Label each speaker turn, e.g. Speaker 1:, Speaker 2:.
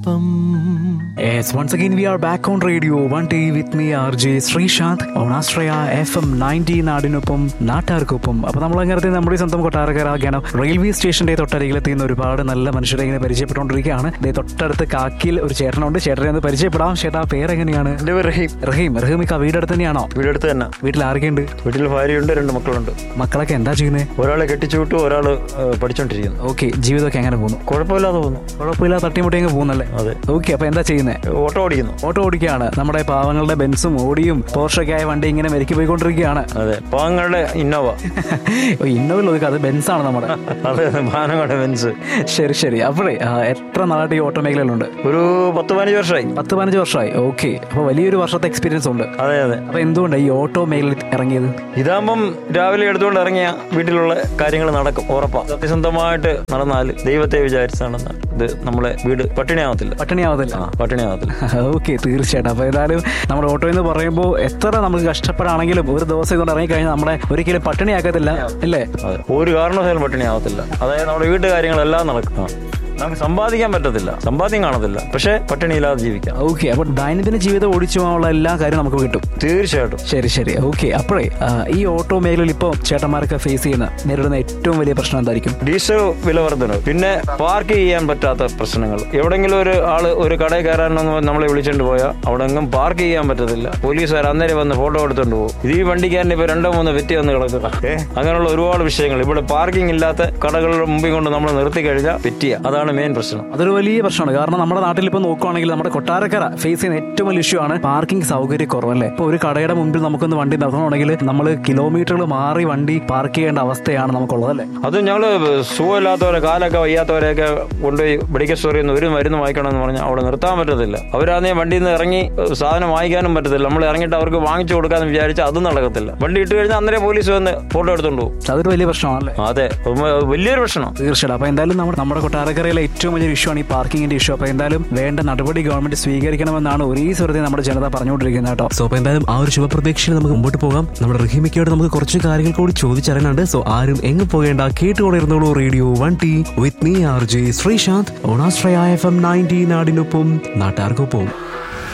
Speaker 1: നാടിനൊപ്പം
Speaker 2: Yes, once again we are back on radio. One day with me, RJ Sreesanth on Astraya FM 90 നാടിനൊപ്പം നാട്ടാർക്കൊപ്പം അപ്പൊ നമ്മൾ അങ്ങനത്തെ നമ്മുടെ ഈ സ്വന്തം കൊട്ടാരക്കരാകാനോ റെയിൽവേ സ്റ്റേഷന്റെ തൊട്ടരികിലെത്തുന്ന ഒരുപാട് നല്ല മനുഷ്യരെ ഇങ്ങനെ പരിചയപ്പെട്ടുകൊണ്ടിരിക്കുകയാണ് ദേ തൊട്ടടുത്ത് കാക്കിൽ ഒരു ചേട്ടനുണ്ട് ചേട്ടനെ ഒന്ന് പരിചയപ്പെടാം ചേട്ടാ പേരെങ്ങനെയാണ്
Speaker 3: എന്റെ പേര് റഹീം
Speaker 2: റഹീം റഹീം ഈ വീട് അടുത്ത് തന്നെയാണോ
Speaker 3: വീടടുത്ത് തന്നെ
Speaker 2: വീട്ടിൽ ആരൊക്കെയുണ്ട്
Speaker 3: വീട്ടിൽ ഭാര്യയുണ്ട് രണ്ട് മക്കളുണ്ട്
Speaker 2: മക്കളൊക്കെ എന്താ ചെയ്യുന്നത്
Speaker 3: ഒരാളെ കെട്ടിച്ചു വിട്ടു ഒരാള് ഏഹ്, പഠിച്ചോണ്ടിരിക്കുന്നു
Speaker 2: ഓക്കെ ജീവിതമൊക്കെ എങ്ങനെ പോകുന്നു
Speaker 3: കുഴപ്പമില്ലാതെ പോകുന്നു
Speaker 2: കുഴപ്പമില്ല തട്ടിമുട്ടി അങ്ങ് പോകുന്നല്ലേ
Speaker 3: അതെ
Speaker 2: ഓക്കെ അപ്പൊ എന്താ ചെയ്യുന്നത്
Speaker 3: ഓട്ടോ ഓടിക്കുന്നു
Speaker 2: ഓട്ടോ ഓടിക്കുകയാണ് നമ്മുടെ പാവങ്ങളുടെ ബെൻസും ഓടിയും പോർഷൊക്കെ ആയ വണ്ടി ഇങ്ങനെ മെരുക്കി പോയിക്കൊണ്ടിരിക്കുകയാണ്
Speaker 3: അതെ പാങ്ങളുടെ ഇന്നോവ
Speaker 2: ഇന്നോവിൽ ഒതുക്കുക അത് ബെൻസാണ് നമ്മുടെ
Speaker 3: അതെ പാനങ്ങളുടെ ബെൻസ്
Speaker 2: ശരി ശരി അപ്പോഴേ ആ, എത്ര നാളായിട്ട് ഈ ഓട്ടോ മേഖലയിലുണ്ട്
Speaker 3: ഒരു പത്ത് പതിനഞ്ച് വർഷമായി
Speaker 2: പത്ത് പതിനഞ്ച് വർഷമായി ഓക്കെ അപ്പൊ വലിയൊരു വർഷത്തെ എക്സ്പീരിയൻസ് ഉണ്ട്
Speaker 3: അതെ അതെ
Speaker 2: അപ്പൊ എന്തുകൊണ്ടാണ് ഈ ഓട്ടോ മേഖലയിൽ ഇറങ്ങിയത്
Speaker 3: ഇതാകുമ്പം രാവിലെ എടുത്തുകൊണ്ട് ഇറങ്ങിയ വീട്ടിലുള്ള കാര്യങ്ങൾ നടക്കും ഉറപ്പാ സത്യസന്ധമായിട്ട് നടന്നാൽ ദൈവത്തെ വിചാരിച്ചാണെന്ന് ഇത് നമ്മളെ വീട് പട്ടിണിയാവത്തില്ല
Speaker 2: പട്ടിണിയാവത്തില്ല
Speaker 3: ആ പട്ടിണിയാവത്തില്ല
Speaker 2: ഓക്കെ തീർച്ചയായിട്ടും അപ്പൊ ഏതായാലും നമ്മുടെ ഓട്ടോ എന്ന് പറയുമ്പോൾ എത്ര നമുക്ക് കഷ്ടപ്പെടാണെങ്കിലും ഒരു ദിവസം ഇതുകൊണ്ട് ഇറങ്ങിക്കഴിഞ്ഞാൽ നമ്മളെ ഒരിക്കലും പട്ടിണിയാക്കത്തില്ല അല്ലേ
Speaker 3: അതെ ഒരു കാരണവശാലും പട്ടിണിയാവത്തില്ല അതായത് നമ്മുടെ വീട്ടു കാര്യങ്ങളെല്ലാം നടക്കും ആ. നമുക്ക് സമ്പാദിക്കാൻ പറ്റത്തില്ല സമ്പാദ്യം കാണത്തില്ല പക്ഷേ പട്ടിണിയില്ലാതെ ജീവിക്കാം
Speaker 2: ഓക്കെ അപ്പൊ ദൈനംദിന ജീവിതം ഓടിച്ചു പോകാനുള്ള എല്ലാ കാര്യവും നമുക്ക് കിട്ടും
Speaker 3: തീർച്ചയായിട്ടും
Speaker 2: ശരി ശരി ഓക്കെ അപ്പോഴേ ആ, ഈ ഓട്ടോ മേഖലയിൽ ഇപ്പോൾ ചേട്ടന്മാരൊക്കെ ഫേസ് ചെയ്യുന്ന നേരിടുന്ന ഏറ്റവും വലിയ പ്രശ്നം എന്തായിരിക്കും
Speaker 3: ഡീസൽ വില വർധന പിന്നെ പാർക്ക് ചെയ്യാൻ പറ്റാത്ത പ്രശ്നങ്ങൾ എവിടെങ്കിലും ഒരു ആള് ഒരു കടയിൽ കയറാനൊന്നും നമ്മളെ വിളിച്ചോണ്ട് പോയാൽ അവിടെ എങ്ങും പാർക്ക് ചെയ്യാൻ പറ്റത്തില്ല പോലീസുകാർ അന്നേരം വന്ന് ഫോട്ടോ എടുത്തോണ്ട് പോകും ഇത് ഈ വണ്ടിക്കാരൻ ഇപ്പൊ രണ്ടോ മൂന്നോ വെറ്റി വന്ന് കിടക്കുക ഏ അങ്ങനെയുള്ള ഒരുപാട് വിഷയങ്ങൾ ഇവിടെ പാർക്കിംഗ് ഇല്ലാത്ത കടകളുടെ മുമ്പിൽ കൊണ്ട് നമ്മൾ നിർത്തി കഴിഞ്ഞാൽ പെറ്റിയ അതാണ് മെയിൻ പ്രശ്നം
Speaker 2: അതൊരു വലിയ പ്രശ്നമാണ് കാരണം നമ്മുടെ നാട്ടിൽ ഇപ്പോൾ നോക്കുവാണെങ്കിൽ നമ്മുടെ കൊട്ടാരക്കര ഫേസ് ചെയ്യുന്ന ഏറ്റവും വലിയ ഇഷ്യൂ ആണ് പാർക്കിംഗ് സൗകര്യ കുറവല്ലേ ഇപ്പോൾ ഒരു കടയുടെ മുമ്പിൽ നമുക്കൊന്ന് വണ്ടി നിർത്തണമെങ്കിൽ നമ്മൾ കിലോമീറ്ററുകൾ മാറി വണ്ടി പാർക്ക് ചെയ്യേണ്ട അവസ്ഥയാണ് നമുക്കുള്ളത് അല്ലേ
Speaker 3: അത് ഞങ്ങള് സുഖമില്ലാത്തവരെ കാലൊക്കെ വയ്യാത്തവരെയൊക്കെ കൊണ്ടുപോയി മെഡിക്കൽ സ്റ്റോറിൽ നിന്ന് ഒരു മരുന്ന് വാങ്ങിക്കണമെന്ന് പറഞ്ഞാൽ അവിടെ നിർത്താൻ പറ്റത്തില്ല അവരാന്നേ വണ്ടിയിൽ നിന്ന് ഇറങ്ങി ഏഹ്, സാധനം വാങ്ങിക്കാനും പറ്റത്തില്ല നമ്മൾ ഇറങ്ങിയിട്ട് അവർക്ക് വാങ്ങിച്ചു കൊടുക്കാന്ന് വിചാരിച്ചാൽ അതും നടക്കത്തില്ല വണ്ടി ഇട്ട് കഴിഞ്ഞാൽ അന്നേരം പോലീസ് വന്ന് ഫോട്ടോ എടുത്തോണ്ട് പോകും
Speaker 2: അതൊരു വലിയ പ്രശ്നമാണല്ലേ
Speaker 3: അതെ ഉം, വലിയൊരു പ്രശ്നം
Speaker 2: തീർച്ചയായിട്ടും അപ്പൊ എന്തായാലും നമ്മുടെ നമ്മുടെ കൊട്ടാരക്കരയിലെ ഏറ്റവും വലിയ ഇഷ്യൂ ആണ് ഈ പാർക്കിങ്ങിന്റെ ഇഷ്യൂ അപ്പൊ എന്തായാലും വേണ്ട നടപടി ഗവൺമെന്റ് സ്വീകരിക്കണമെന്നാണ് ഒരേ സ്വരത്തിൽ നമ്മുടെ ജനത പറഞ്ഞുകൊണ്ടിരിക്കുന്നത് കേട്ടോ
Speaker 1: സോ അപ്പൊ എന്തായാലും ആ ഒരു ശുഭപ്രതീക്ഷയിൽ നമുക്ക് മുമ്പോട്ട് പോകാം നമ്മുടെ റഹീമിക്കയോട് നമുക്ക് കുറച്ച് കാര്യങ്ങൾ കൂടി ചോദിച്ചറിയാനുണ്ട് സോ ആരും എങ്ങ് പോകേണ്ട കേട്ടുകൊണ്ടിരുന്നോളൂ radio one T with me R J Sreesanth ഓണാശ്രയ എഫ് എം നയൻറ്റി നാടിനൊപ്പം നാട്ടാർക്കൊപ്പം